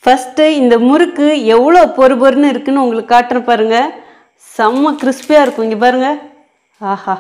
first இந்த முறுக்கு எவ்வளோ பொறு பொறுன்னு இருக்குன்னு உங்களுக்கு காட்டுறேன் பாருங்க செம்ம கிறிஸ்பியாக இருக்கும் இங்கே பாருங்க ஆஹா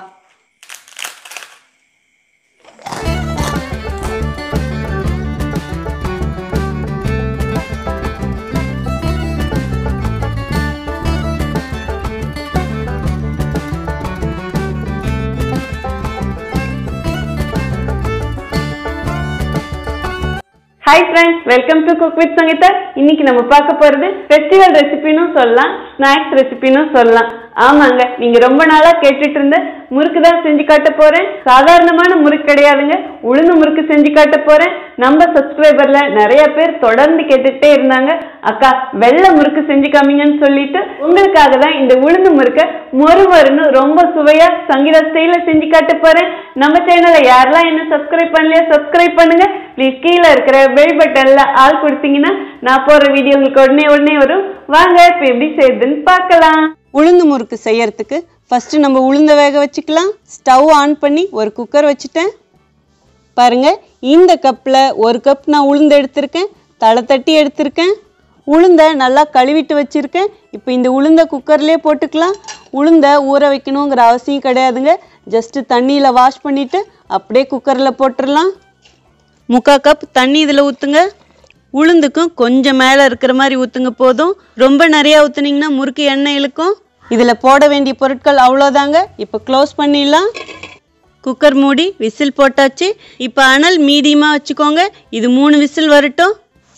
hi friends welcome to cook with Sangeetha இன்னைக்கு நம்ம பார்க்க போறது ஃபெஸ்டிவல் ரெசிபின்னு சொல்லலாம் ஸ்நாக்ஸ் ரெசிபின்னு சொல்லலாம் ஆமாங்க நீங்க ரொம்ப நாளா கேட்டுட்டு இருந்த முறுக்கு தான் செஞ்சு காட்ட போறேன் சாதாரணமான முறுக்கு கிடையாதுங்க உளுந்து முறுக்கு செஞ்சு காட்ட போறேன் நம்ம சப்ஸ்கிரைபர்ல நிறைய பேர் தொடர்ந்து கேட்டுட்டே இருந்தாங்க அக்கா வெள்ளை முறுக்கு செஞ்சு காமிங்கன்னு சொல்லிட்டு உங்களுக்காக தான் இந்த உளுந்து முறுக்க மொறுமொறுன்னு ரொம்ப சுவையா சங்கீதா ஸ்டைல செஞ்சு காட்ட போறேன் நம்ம சேனலை யாரெல்லாம் என்ன சப்ஸ்கிரைப் பண்ணலையா சப்ஸ்கிரைப் பண்ணுங்க ப்ளீஸ் கீழே இருக்கிற பெல் பட்டன்ல ஆள் கொடுத்தீங்கன்னா நான் போற வீடியோ உங்களுக்கு உடனே உடனே வரும் வாங்க இப்போ எப்படி செய்யுதுன்னு பார்க்கலாம் உளுந்து முறுக்கு செய்யறதுக்கு ஃபர்ஸ்ட் நம்ம உளுந்த வேக வச்சுக்கலாம் ஸ்டவ் ஆன் பண்ணி ஒரு குக்கர் வச்சுட்டேன் பாருங்க இந்த கப்பில் ஒரு கப் நான் உளுந்து எடுத்திருக்கேன் தலை தட்டி எடுத்திருக்கேன் உளுந்தை நல்லா கழுவிட்டு வச்சுருக்கேன் இப்போ இந்த உளுந்தை குக்கர்லேயே போட்டுக்கலாம் உளுந்தை ஊற வைக்கணுங்கிற அவசியம் கிடையாதுங்க ஜஸ்ட்டு தண்ணியில் வாஷ் பண்ணிவிட்டு அப்படியே குக்கரில் போட்டுடலாம் முக்கால் கப் தண்ணி இதில் ஊற்றுங்க உளுந்துக்கும் கொஞ்சம் மேலே இருக்கிற மாதிரி ஊற்றுங்க போதும் ரொம்ப நிறையா ஊற்றுனீங்கன்னா முறுக்கு எண்ணெய் இழுக்கும் இதில் போட வேண்டிய பொருட்கள் அவ்வளோதாங்க இப்போ க்ளோஸ் பண்ணிடலாம் குக்கர் மூடி விசில் போட்டாச்சு இப்போ அனல் மீடியமாக வச்சுக்கோங்க இது மூணு விசில் வரட்டும்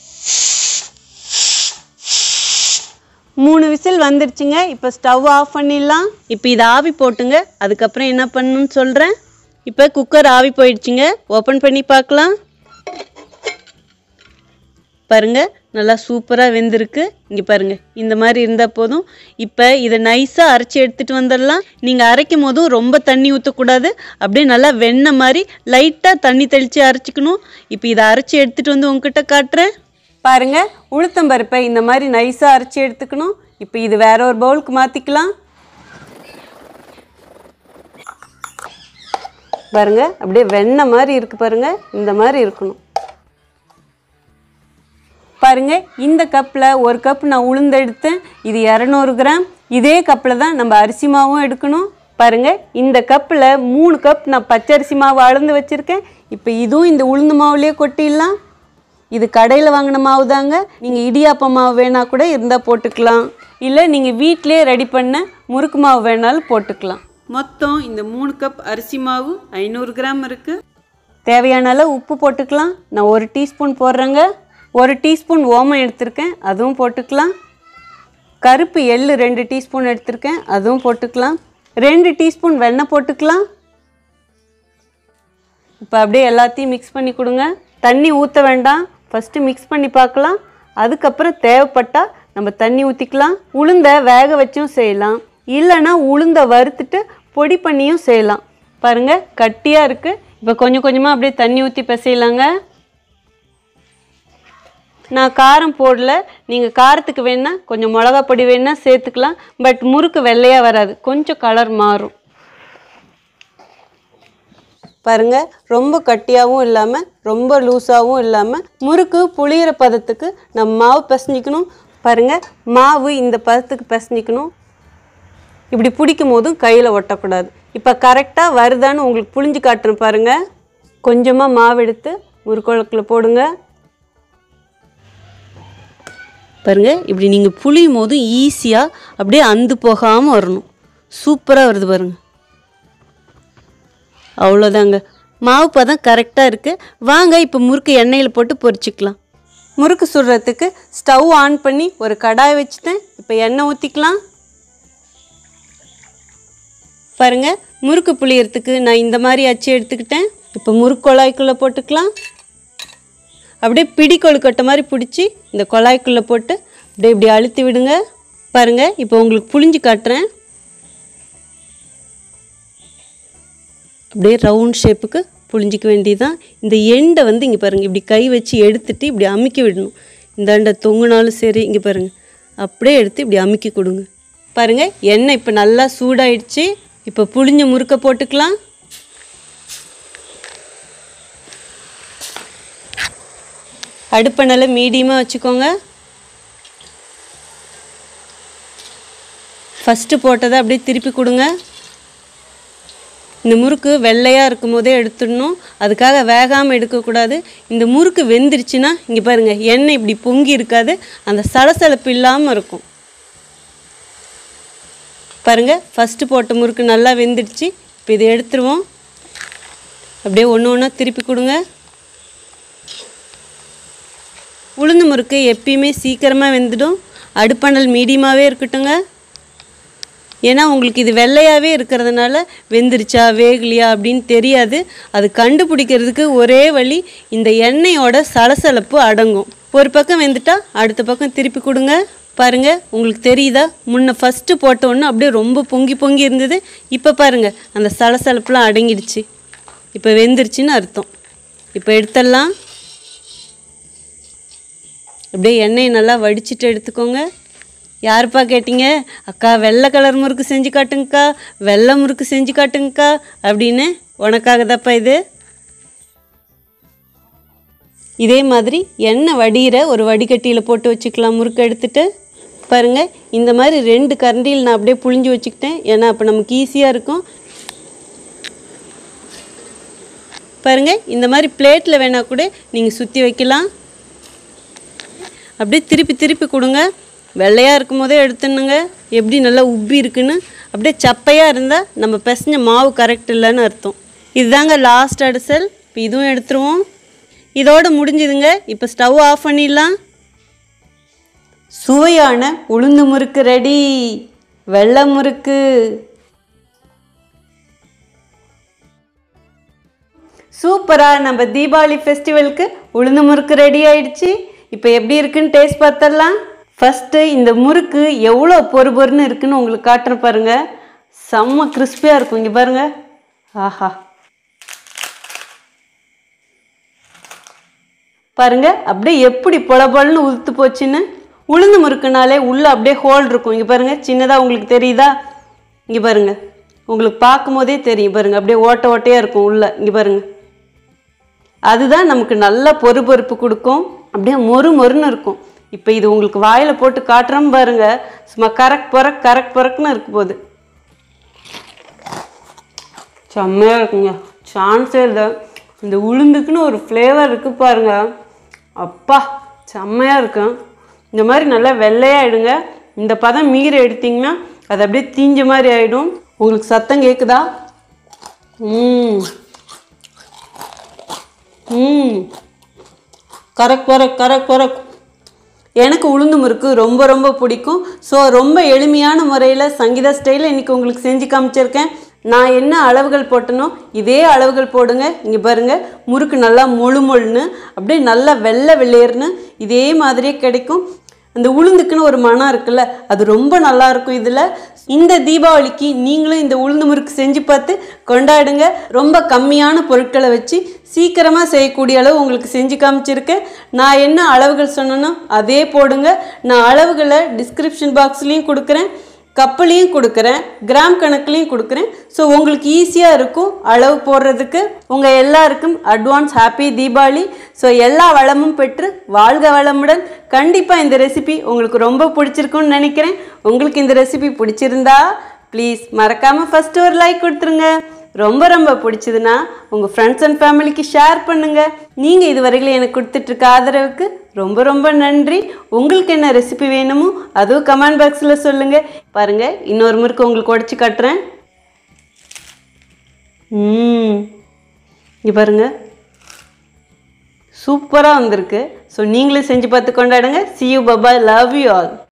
மூணு விசில் வந்துருச்சுங்க இப்போ ஸ்டவ் ஆஃப் பண்ணிடலாம் இப்போ இதை ஆவி போட்டுங்க அதுக்கப்புறம் என்ன பண்ணணும்னு சொல்கிறேன் இப்போ குக்கர் ஆவி போயிடுச்சுங்க ஓப்பன் பண்ணி பார்க்கலாம் பாருங்க நல்லா சூப்பராக வெந்திருக்கு இங்கே பாருங்க இந்த மாதிரி இருந்தால் போதும் இப்போ இதை நைஸாக அரைச்சி எடுத்துகிட்டு வந்துடலாம் நீங்கள் அரைக்கும் போதும் ரொம்ப தண்ணி ஊற்றக்கூடாது அப்படியே நல்லா வெண்ணெய் மாதிரி லைட்டாக தண்ணி தெளித்து அரைச்சிக்கணும் இப்போ இதை அரைச்சி எடுத்துகிட்டு வந்து உங்ககிட்ட காட்டுறேன் பாருங்க உளுத்தம்பருப்பை இந்த மாதிரி நைஸாக அரைச்சி எடுத்துக்கணும் இப்போ இது வேற ஒரு பவுலுக்கு மாற்றிக்கலாம் பாருங்க அப்படியே வெண்ணெய் மாதிரி இருக்கு பாருங்க இந்த மாதிரி இருக்கணும் பாருங்க இந்த கப்பில் ஒரு கப் நான் உளுந்து எடுத்தேன் இது இரநூறு கிராம் இதே கப்பில் தான் நம்ம அரிசி மாவும் எடுக்கணும் பாருங்க இந்த கப்பில் மூணு கப் நான் பச்சரிசி மாவு அளந்து வச்சுருக்கேன் இப்போ இதுவும் இந்த உளுந்து மாவுலேயே கொட்டிடலாம் இது கடையில் வாங்கின மாவு தாங்க நீங்கள் இடியாப்ப மாவு வேணால் கூட இருந்தால் போட்டுக்கலாம் இல்லை நீங்கள் வீட்டிலே ரெடி பண்ண முறுக்கு மாவு வேணாலும் போட்டுக்கலாம் மொத்தம் இந்த மூணு கப் அரிசி மாவு ஐநூறு கிராம் இருக்குது தேவையான அளவு உப்பு போட்டுக்கலாம் நான் ஒரு டீஸ்பூன் போடுறேங்க ஒரு டீஸ்பூன் ஓமம் எடுத்திருக்கேன் அதுவும் போட்டுக்கலாம் கருப்பு எள்ளு ரெண்டு டீஸ்பூன் எடுத்திருக்கேன் அதுவும் போட்டுக்கலாம் ரெண்டு டீஸ்பூன் வெண்ணெய் போட்டுக்கலாம் இப்போ அப்படியே எல்லாத்தையும் மிக்ஸ் பண்ணி கொடுங்க தண்ணி ஊற்ற வேண்டாம் ஃபஸ்ட்டு மிக்ஸ் பண்ணி பார்க்கலாம் அதுக்கப்புறம் தேவைப்பட்டால் நம்ம தண்ணி ஊற்றிக்கலாம் உளுந்த வேக வச்சும் செய்யலாம் இல்லைன்னா உளுந்த வறுத்துட்டு பொடி பண்ணியும் செய்யலாம் பாருங்கள் கட்டியாக இருக்குது இப்போ கொஞ்சம் கொஞ்சமாக அப்படியே தண்ணி ஊற்றி பிசையலாங்க நான் காரம் போடல நீங்கள் காரத்துக்கு வேணால் கொஞ்சம் மிளகா பொடி வேணால் சேர்த்துக்கலாம் பட் முறுக்கு வெள்ளையாக வராது கொஞ்சம் கலர் மாறும் பாருங்க ரொம்ப கட்டியாகவும் இல்லாமல் ரொம்ப லூஸாகவும் இல்லாமல் முறுக்கு புளியிற பதத்துக்கு நம்ம மாவு பிசைஞ்சிக்கணும் பாருங்க மாவு இந்த பதத்துக்கு பிசைஞ்சிக்கணும் இப்படி பிடிக்கும் போதும் கையில் ஒட்டக்கூடாது இப்போ கரெக்டாக வருதான்னு உங்களுக்கு புளிஞ்சு காட்டுறேன் பாருங்க கொஞ்சமாக மாவு எடுத்து முறுக்குழக்கில் போடுங்க பாருங்க இப்படி நீங்கள் புளியும் போதும் ஈஸியாக அப்படியே அந்து போகாமல் வரணும் சூப்பராக வருது பாருங்க அவ்வளோதாங்க மாவு பதம் கரெக்டாக இருக்குது வாங்க இப்போ முறுக்கு எண்ணெயில் போட்டு பொரிச்சுக்கலாம் முறுக்கு சுடுறதுக்கு ஸ்டவ் ஆன் பண்ணி ஒரு கடாய் வச்சுட்டேன் இப்போ எண்ணெய் ஊற்றிக்கலாம் பாருங்க முறுக்கு புளியறதுக்கு நான் இந்த மாதிரி அச்சு எடுத்துக்கிட்டேன் இப்போ முறுக்கு குழாய்க்குள்ளே போட்டுக்கலாம் அப்படியே பிடி கொழுக்கட்டை மாதிரி பிடிச்சி இந்த குழாய்க்குள்ளே போட்டு அப்படியே இப்படி அழுத்தி விடுங்க பாருங்கள் இப்போ உங்களுக்கு புளிஞ்சு காட்டுறேன் அப்படியே ரவுண்ட் ஷேப்புக்கு புளிஞ்சிக்க வேண்டியதுதான் இந்த எண்டை வந்து இங்கே பாருங்கள் இப்படி கை வச்சு எடுத்துட்டு இப்படி அமுக்கி விடணும் இந்த அண்டை தொங்குனாலும் சரி இங்கே பாருங்கள் அப்படியே எடுத்து இப்படி அமுக்கி கொடுங்க பாருங்கள் எண்ணெய் இப்போ நல்லா சூடாயிடுச்சு இப்போ புளிஞ்ச முறுக்க போட்டுக்கலாம் அடுப்பை நல்லா மீடியமாக வச்சுக்கோங்க ஃபஸ்ட்டு போட்டதை அப்படியே திருப்பி கொடுங்க இந்த முறுக்கு வெள்ளையாக இருக்கும் போதே எடுத்துடணும் அதுக்காக வேகாமல் எடுக்கக்கூடாது இந்த முறுக்கு வெந்துருச்சுன்னா இங்கே பாருங்கள் எண்ணெய் இப்படி பொங்கி இருக்காது அந்த சலசலப்பு இல்லாமல் இருக்கும் பாருங்கள் ஃபஸ்ட்டு போட்ட முறுக்கு நல்லா வெந்துடுச்சு இப்போ இதை எடுத்துருவோம் அப்படியே ஒன்று ஒன்றா திருப்பி கொடுங்க உளுந்து முறுக்கு எப்பயுமே சீக்கிரமாக வெந்துடும் அடுப்பணல் மீடியமாகவே இருக்கட்டுங்க ஏன்னா உங்களுக்கு இது வெள்ளையாகவே இருக்கிறதுனால வெந்துருச்சா வேகலையா அப்படின்னு தெரியாது அது கண்டுபிடிக்கிறதுக்கு ஒரே வழி இந்த எண்ணெயோட சலசலப்பு அடங்கும் ஒரு பக்கம் வெந்துட்டா அடுத்த பக்கம் திருப்பி கொடுங்க பாருங்க உங்களுக்கு தெரியுதா முன்ன ஃபஸ்ட்டு போட்ட ஒன்று அப்படியே ரொம்ப பொங்கி பொங்கி இருந்தது இப்போ பாருங்க அந்த சலசலப்புலாம் அடங்கிடுச்சு இப்போ வெந்துருச்சுன்னு அர்த்தம் இப்போ எடுத்துடலாம் அப்படியே எண்ணெயை நல்லா வடிச்சிட்டு எடுத்துக்கோங்க யாருப்பா கேட்டீங்க அக்கா வெள்ளை கலர் முறுக்கு செஞ்சு காட்டுங்கக்கா வெள்ளை முறுக்கு செஞ்சு காட்டுங்கக்கா அப்படின்னு உனக்காக தாப்பா இது இதே மாதிரி எண்ணெய் வடிகிற ஒரு வடிகட்டியில் போட்டு வச்சுக்கலாம் முறுக்கு எடுத்துட்டு பாருங்க இந்த மாதிரி ரெண்டு கரண்டியில் நான் அப்படியே புழிஞ்சு வச்சுக்கிட்டேன் ஏன்னா அப்போ நமக்கு ஈஸியாக இருக்கும் பாருங்க இந்த மாதிரி பிளேட்டில் வேணால் கூட நீங்கள் சுற்றி வைக்கலாம் அப்படியே திருப்பி திருப்பி கொடுங்க வெள்ளையாக இருக்கும் போதே எடுத்துணுங்க எப்படி நல்லா உப்பி இருக்குன்னு அப்படியே சப்பையாக இருந்தால் நம்ம பிசைஞ்ச மாவு கரெக்ட் இல்லைன்னு அர்த்தம் இதுதாங்க லாஸ்ட் அடிசல் இப்போ இதுவும் எடுத்துருவோம் இதோட முடிஞ்சுதுங்க இப்போ ஸ்டவ் ஆஃப் பண்ணிடலாம் சுவையான உளுந்து முறுக்கு ரெடி வெள்ளை முறுக்கு சூப்பராக நம்ம தீபாவளி ஃபெஸ்டிவலுக்கு உளுந்து முறுக்கு ரெடி ஆயிடுச்சு இப்போ எப்படி இருக்குன்னு டேஸ்ட் பார்த்துடலாம் ஃபஸ்ட்டு இந்த முறுக்கு எவ்வளோ பொறு பொறுன்னு இருக்குன்னு உங்களுக்கு காட்டுற பாருங்க செம்ம கிறிஸ்பியாக இருக்கும் இங்கே பாருங்க ஆஹா பாருங்க அப்படியே எப்படி பொல பொலன்னு உளுத்து போச்சுன்னு உளுந்து முறுக்குனாலே உள்ளே அப்படியே ஹோல் இருக்கும் இங்கே பாருங்க சின்னதாக உங்களுக்கு தெரியுதா இங்கே பாருங்க உங்களுக்கு பார்க்கும் போதே தெரியும் பாருங்க அப்படியே ஓட்ட ஓட்டையாக இருக்கும் உள்ள இங்கே பாருங்க அதுதான் நமக்கு நல்ல பொறு பொறுப்பு கொடுக்கும் அப்படியே மொறு மொறுன்னு இருக்கும் இப்போ இது உங்களுக்கு வாயில் போட்டு காட்டுறோம் பாருங்க சும்மா கரக் பொறக் கரக் பொறக்குன்னு இருக்க போகுது செம்மையாக இருக்குங்க சான்ஸே இல்லை இந்த உளுந்துக்குன்னு ஒரு ஃப்ளேவர் இருக்குது பாருங்க அப்பா செம்மையாக இருக்கும் இந்த மாதிரி நல்லா வெள்ளையாயிடுங்க இந்த பதம் மீறி எடுத்தீங்கன்னா அது அப்படியே தீஞ்ச மாதிரி ஆயிடும் உங்களுக்கு சத்தம் கேட்குதா ம் ம் கரக் பரக் கரக் பரக் எனக்கு உளுந்து முறுக்கு ரொம்ப ரொம்ப பிடிக்கும் ஸோ ரொம்ப எளிமையான முறையில் சங்கீதா ஸ்டைலில் இன்றைக்கி உங்களுக்கு செஞ்சு காமிச்சிருக்கேன் நான் என்ன அளவுகள் போட்டனோ இதே அளவுகள் போடுங்க இங்கே பாருங்கள் முறுக்கு நல்லா மொழு மொழுன்னு அப்படியே நல்லா வெள்ளை வெள்ளையர்னு இதே மாதிரியே கிடைக்கும் அந்த உளுந்துக்குன்னு ஒரு மனம் இருக்குல்ல அது ரொம்ப நல்லா இருக்கும் இதில் இந்த தீபாவளிக்கு நீங்களும் இந்த உளுந்து முறுக்கு செஞ்சு பார்த்து கொண்டாடுங்க ரொம்ப கம்மியான பொருட்களை வச்சு சீக்கிரமாக செய்யக்கூடிய அளவு உங்களுக்கு செஞ்சு காமிச்சிருக்கேன் நான் என்ன அளவுகள் சொன்னனோ அதே போடுங்க நான் அளவுகளை டிஸ்கிரிப்ஷன் பாக்ஸ்லேயும் கொடுக்குறேன் கப்புலையும் கொடுக்குறேன் கிராம் கணக்குலையும் கொடுக்குறேன் ஸோ உங்களுக்கு ஈஸியாக இருக்கும் அளவு போடுறதுக்கு உங்கள் எல்லாருக்கும் அட்வான்ஸ் ஹாப்பி தீபாவளி ஸோ எல்லா வளமும் பெற்று வாழ்க வளமுடன் கண்டிப்பாக இந்த ரெசிபி உங்களுக்கு ரொம்ப பிடிச்சிருக்கும்னு நினைக்கிறேன் உங்களுக்கு இந்த ரெசிபி பிடிச்சிருந்தா ப்ளீஸ் மறக்காமல் ஃபஸ்ட்டு ஒரு லைக் கொடுத்துருங்க ரொம்ப ரொம்ப பிடிச்சதுன்னா உங்கள் ஃப்ரெண்ட்ஸ் அண்ட் ஃபேமிலிக்கு ஷேர் பண்ணுங்கள் நீங்கள் இதுவரையிலும் எனக்கு கொடுத்துட்ருக்க ஆதரவுக்கு ரொம்ப ரொம்ப நன்றி உங்களுக்கு என்ன ரெசிபி வேணுமோ அதுவும் கமெண்ட் பாக்ஸில் சொல்லுங்கள் பாருங்கள் இன்னொரு முறுக்கு உங்களுக்கு உடச்சி காட்டுறேன் ம் இங்கே பாருங்கள் சூப்பராக வந்திருக்கு ஸோ நீங்களும் செஞ்சு பார்த்து கொண்டாடுங்க see you bye bye love you all